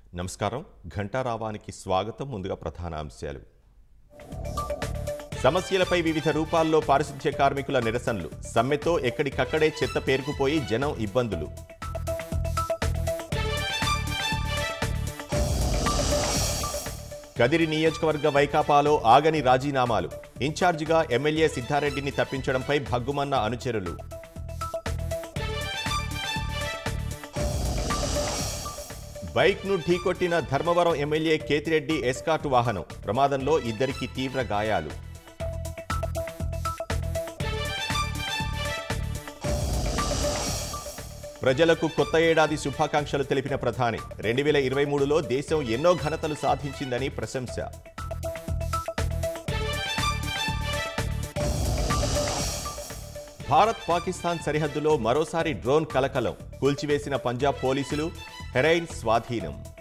నమస్కారం ఘంటారావానికి స్వాగతం ముందుగా ప్రధాన అంశాలు సమస్యలపై వివిధ రూపాల్లో పారిశుధ్య కార్మికుల నిరసనలు సమ్మెతో ఎక్కడికక్కడే చెత్త పేరుకుపోయి జనం ఇబ్బందులు కదిరి నియోజకవర్గ వైకాపాలో ఆగని రాజీనామాలు ఇన్ఛార్జిగా ఎమ్మెల్యే సిద్ధారెడ్డిని తప్పించడంపై భగ్గుమన్న అనుచరులు బైక్ను ఢీకొట్టిన ధర్మవరం ఎమ్మెల్యే కేతిరెడ్డి ఎస్కాట్ వాహనం ప్రమాదంలో ఇద్దరికి తీవ్ర గాయాలు ప్రజలకు కొత్త ఏడాది శుభాకాంక్షలు తెలిపిన ప్రధాని రెండు వేల ఇరవై మూడులో దేశం ఎన్నో ఘనతలు సాధించిందని ప్రశంస భారత్ పాకిస్తాన్ సరిహద్దులో మరోసారి డ్రోన్ కలకలం కూల్చివేసిన పంజాబ్ పోలీసులు హెరైన్ స్వాధీనం